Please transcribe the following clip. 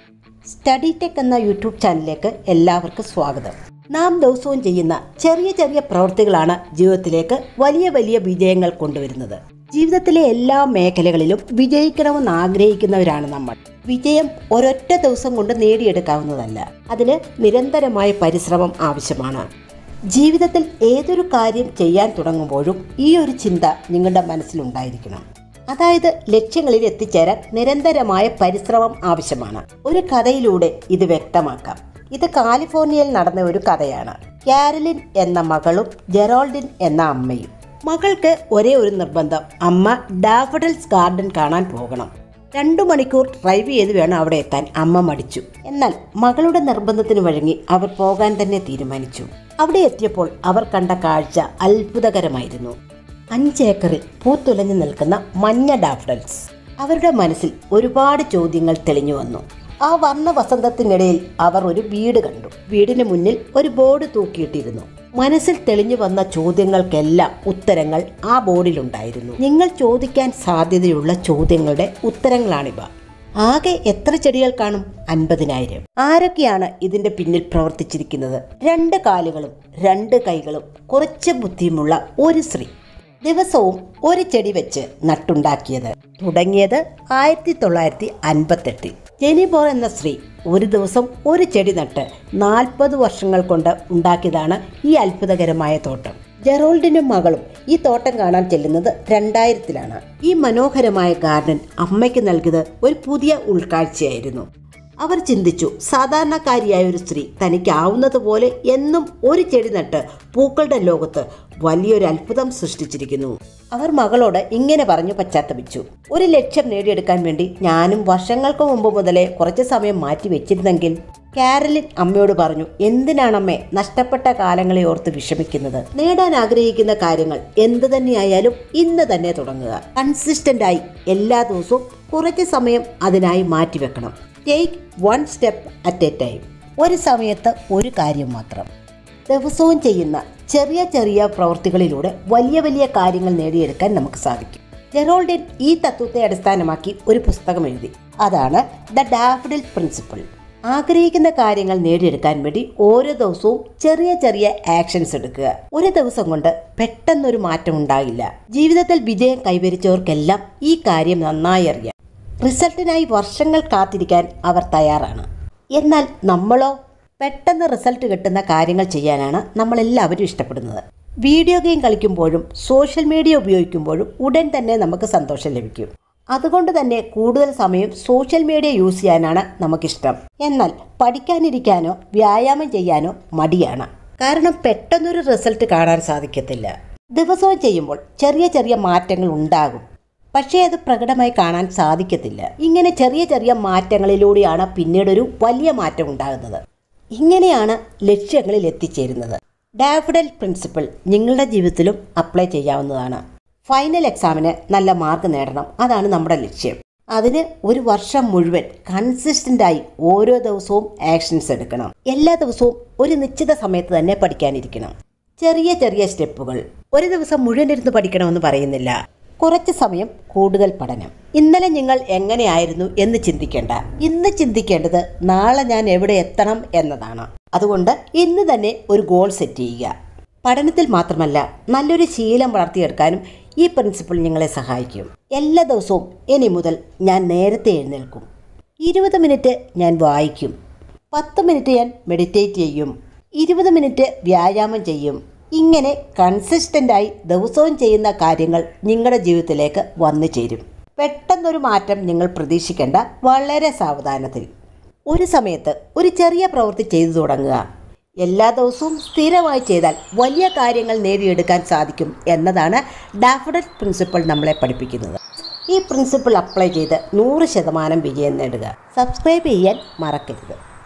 study tech എന്ന YouTube ചാനലിലേക്ക് എല്ലാവർക്കും സ്വാഗതം നാം ദിവസവും ചെയ്യുന്ന ചെറിയ ചെറിയ പ്രവൃത്തികളാണ് ജീവിതത്തിലേക്ക് വലിയ വലിയ വിജയങ്ങൾ കൊണ്ടുവരുന്നത് ജീവിതത്തിലെ എല്ലാ മേഖലകളിലും വിജയിക്കണമെന്ന് ആഗ്രഹിക്കുന്നവരാണ് നമ്മൾ വിജയം ഒരൊറ്റ ദിവസം കൊണ്ട് നേടിയെടുക്കാവുന്നതല്ല അതിന് നിരന്തരമായ പരിശ്രമം ആവശ്യമാണ് ജീവിതത്തിൽ ഏതൊരു കാര്യം ചെയ്യാൻ തുടങ്ങുമ്പോഴും ഈ ഒരു ചിന്ത നിങ്ങളുടെ മനസ്സിലുണ്ടായിരിക്കണം അതായത് ലക്ഷ്യങ്ങളിൽ എത്തിച്ചേരാൻ നിരന്തരമായ പരിശ്രമം ആവശ്യമാണ് ഒരു കഥയിലൂടെ ഇത് വ്യക്തമാക്കാം ഇത് കാലിഫോർണിയയിൽ നടന്ന ഒരു കഥയാണ് കാരലിൻ എന്ന മകളും ജെറോൾഡിൻ എന്ന അമ്മയും മകൾക്ക് ഒരേ ഒരു നിർബന്ധം അമ്മ ഡാഫഡൽസ് ഗാർഡൻ കാണാൻ പോകണം രണ്ടു മണിക്കൂർ ഡ്രൈവ് ചെയ്ത് വേണം അവിടെ എത്താൻ അമ്മ മടിച്ചു എന്നാൽ മകളുടെ നിർബന്ധത്തിന് വഴങ്ങി അവർ പോകാൻ തന്നെ തീരുമാനിച്ചു അവിടെ എത്തിയപ്പോൾ അവർ കണ്ട കാഴ്ച അത്ഭുതകരമായിരുന്നു അഞ്ചേക്കറിൽ പൂത്തുലഞ്ഞു നിൽക്കുന്ന മഞ്ഞ ഡാഫ്ഡൽസ് അവരുടെ മനസ്സിൽ ഒരുപാട് ചോദ്യങ്ങൾ തെളിഞ്ഞു വന്നു ആ വർണ്ണ വസന്തത്തിനിടയിൽ അവർ ഒരു വീട് കണ്ടു വീടിന് മുന്നിൽ ഒരു ബോർഡ് തൂക്കിയിട്ടിരുന്നു മനസ്സിൽ തെളിഞ്ഞു വന്ന ചോദ്യങ്ങൾക്കെല്ലാം ഉത്തരങ്ങൾ ആ ബോർഡിലുണ്ടായിരുന്നു നിങ്ങൾ ചോദിക്കാൻ സാധ്യതയുള്ള ചോദ്യങ്ങളുടെ ഉത്തരങ്ങളാണിവ ആകെ എത്ര ചെടികൾ കാണും അൻപതിനായിരം ആരൊക്കെയാണ് ഇതിന്റെ പിന്നിൽ പ്രവർത്തിച്ചിരിക്കുന്നത് രണ്ട് കാലുകളും രണ്ട് കൈകളും കുറച്ച് ബുദ്ധിയുമുള്ള ഒരു സ്ത്രീ ദിവസവും ഒരു ചെടി വെച്ച് നട്ടുണ്ടാക്കിയത് തുടങ്ങിയത് ആയിരത്തി തൊള്ളായിരത്തി അൻപത്തെട്ടിൽ ജെനിബോർ എന്ന സ്ത്രീ ഒരു ദിവസം ഒരു ചെടി നട്ട് നാൽപ്പത് വർഷങ്ങൾ കൊണ്ട് ഉണ്ടാക്കിയതാണ് ഈ അത്ഭുതകരമായ തോട്ടം ജെറോൾഡിനും മകളും ഈ തോട്ടം കാണാൻ ചെല്ലുന്നത് രണ്ടായിരത്തിലാണ് ഈ മനോഹരമായ ഗാർഡൻ അമ്മയ്ക്ക് നൽകിയത് ഒരു പുതിയ ഉൾക്കാഴ്ചയായിരുന്നു അവർ ചിന്തിച്ചു സാധാരണക്കാരിയായ ഒരു സ്ത്രീ തനിക്കാവുന്നതുപോലെ എന്നും ഒരു ചെടി നട്ട് പൂക്കളുടെ ലോകത്ത് വലിയൊരു അത്ഭുതം സൃഷ്ടിച്ചിരിക്കുന്നു അവർ മകളോട് ഇങ്ങനെ പറഞ്ഞു പശ്ചാത്തപിച്ചു ഒരു ലക്ഷ്യം നേടിയെടുക്കാൻ വേണ്ടി ഞാനും വർഷങ്ങൾക്ക് മുമ്പ് മുതലേ കുറച്ച് സമയം മാറ്റി വെച്ചിരുന്നെങ്കിൽ കാരലിൻ അമ്മയോട് പറഞ്ഞു എന്തിനാണമ്മേ നഷ്ടപ്പെട്ട കാലങ്ങളെ ഓർത്ത് വിഷമിക്കുന്നത് നേടാൻ ആഗ്രഹിക്കുന്ന കാര്യങ്ങൾ എന്ത് തന്നെയായാലും ഇന്ന് തന്നെ തുടങ്ങുക കൺസിസ്റ്റന്റ് ആയി എല്ലാ ദിവസവും കുറച്ച് സമയം അതിനായി മാറ്റിവെക്കണം take one step at a time ഒരു സമയത്ത് ഒരു കാര്യം മാത്രം ദിവസവും ചെയ്യുന്ന ചെറിയ ചെറിയ പ്രവൃത്തികളിലൂടെ വലിയ വലിയ കാര്യങ്ങൾ നേടിയെടുക്കാൻ നമുക്ക് സാധിക്കും ജെറോൾഡിൻ ഈ തത്വത്തെ അടിസ്ഥാനമാക്കി ഒരു പുസ്തകം എഴുതി അതാണ് ദ ഡാഫഡിൽ പ്രിൻസിപ്പിൾ ആഗ്രഹിക്കുന്ന കാര്യങ്ങൾ നേടിയെടുക്കാൻ വേണ്ടി ഓരോ ദിവസവും ചെറിയ ചെറിയ ആക്ഷൻസ് എടുക്കുക ഒരു ദിവസം കൊണ്ട് പെട്ടെന്നൊരു മാറ്റം ഉണ്ടാകില്ല ജീവിതത്തിൽ വിജയം കൈവരിച്ചവർക്കെല്ലാം ഈ കാര്യം നന്നായി അറിയാം റിസൾട്ടിനായി വർഷങ്ങൾ കാത്തിരിക്കാൻ അവർ തയ്യാറാണ് എന്നാൽ നമ്മളോ പെട്ടെന്ന് റിസൾട്ട് കിട്ടുന്ന കാര്യങ്ങൾ ചെയ്യാനാണ് നമ്മളെല്ലാവരും ഇഷ്ടപ്പെടുന്നത് വീഡിയോ ഗെയിം കളിക്കുമ്പോഴും സോഷ്യൽ മീഡിയ ഉപയോഗിക്കുമ്പോഴും ഉടൻ തന്നെ നമുക്ക് സന്തോഷം ലഭിക്കും അതുകൊണ്ട് തന്നെ കൂടുതൽ സമയം സോഷ്യൽ മീഡിയ യൂസ് ചെയ്യാനാണ് നമുക്കിഷ്ടം എന്നാൽ പഠിക്കാനിരിക്കാനോ വ്യായാമം ചെയ്യാനോ മടിയാണ് കാരണം പെട്ടെന്നൊരു റിസൾട്ട് കാണാൻ സാധിക്കത്തില്ല ദിവസവും ചെയ്യുമ്പോൾ ചെറിയ ചെറിയ മാറ്റങ്ങൾ ഉണ്ടാകും പക്ഷേ അത് പ്രകടമായി കാണാൻ സാധിക്കത്തില്ല ഇങ്ങനെ ചെറിയ ചെറിയ മാറ്റങ്ങളിലൂടെയാണ് പിന്നീടൊരു വലിയ മാറ്റം ഉണ്ടാകുന്നത് ഇങ്ങനെയാണ് ലക്ഷ്യങ്ങളിൽ എത്തിച്ചേരുന്നത് ഡാഫഡൽ പ്രിൻസിപ്പിൾ നിങ്ങളുടെ ജീവിതത്തിലും അപ്ലൈ ചെയ്യാവുന്നതാണ് ഫൈനൽ എക്സാമിന് നല്ല മാർക്ക് നേടണം അതാണ് നമ്മുടെ ലക്ഷ്യം അതിന് ഒരു വർഷം മുഴുവൻ കൺസിസ്റ്റൻ്റായി ഓരോ ദിവസവും ആക്ഷൻസ് എടുക്കണം എല്ലാ ദിവസവും ഒരു നിശ്ചിത സമയത്ത് തന്നെ പഠിക്കാനിരിക്കണം ചെറിയ ചെറിയ സ്റ്റെപ്പുകൾ ഒരു ദിവസം മുഴുവൻ ഇരുന്ന് പഠിക്കണമെന്ന് പറയുന്നില്ല കുറച്ച് സമയം കൂടുതൽ പഠനം ഇന്നലെ നിങ്ങൾ എങ്ങനെയായിരുന്നു എന്ന് ചിന്തിക്കേണ്ട ഇന്ന് ചിന്തിക്കേണ്ടത് നാളെ ഞാൻ എവിടെ എത്തണം എന്നതാണ് അതുകൊണ്ട് ഇന്ന് തന്നെ ഒരു ഗോൾ സെറ്റ് ചെയ്യുക പഠനത്തിൽ മാത്രമല്ല നല്ലൊരു ശീലം വളർത്തിയെടുക്കാനും ഈ പ്രിൻസിപ്പിൾ നിങ്ങളെ സഹായിക്കും എല്ലാ ദിവസവും ഇനി മുതൽ ഞാൻ നേരത്തെ എഴുന്നേൽക്കും ഇരുപത് മിനിറ്റ് ഞാൻ വായിക്കും പത്ത് മിനിറ്റ് ഞാൻ മെഡിറ്റേറ്റ് ചെയ്യും ഇരുപത് മിനിറ്റ് വ്യായാമം ചെയ്യും ഇങ്ങനെ കൺസിസ്റ്റൻ്റായി ദിവസവും ചെയ്യുന്ന കാര്യങ്ങൾ നിങ്ങളുടെ ജീവിതത്തിലേക്ക് വന്നു ചേരും പെട്ടെന്നൊരു മാറ്റം നിങ്ങൾ പ്രതീക്ഷിക്കേണ്ട വളരെ സാവധാനത്തിൽ ഒരു സമയത്ത് ഒരു ചെറിയ പ്രവൃത്തി ചെയ്തു തുടങ്ങുക എല്ലാ ദിവസവും സ്ഥിരമായി ചെയ്താൽ വലിയ കാര്യങ്ങൾ നേടിയെടുക്കാൻ സാധിക്കും എന്നതാണ് ഡാഫഡൽ പ്രിൻസിപ്പിൾ നമ്മളെ പഠിപ്പിക്കുന്നത് ഈ പ്രിൻസിപ്പിൾ അപ്ലൈ ചെയ്ത് നൂറ് ശതമാനം വിജയം നേടുക സബ്സ്ക്രൈബ് ചെയ്യാൻ മറക്കരുത്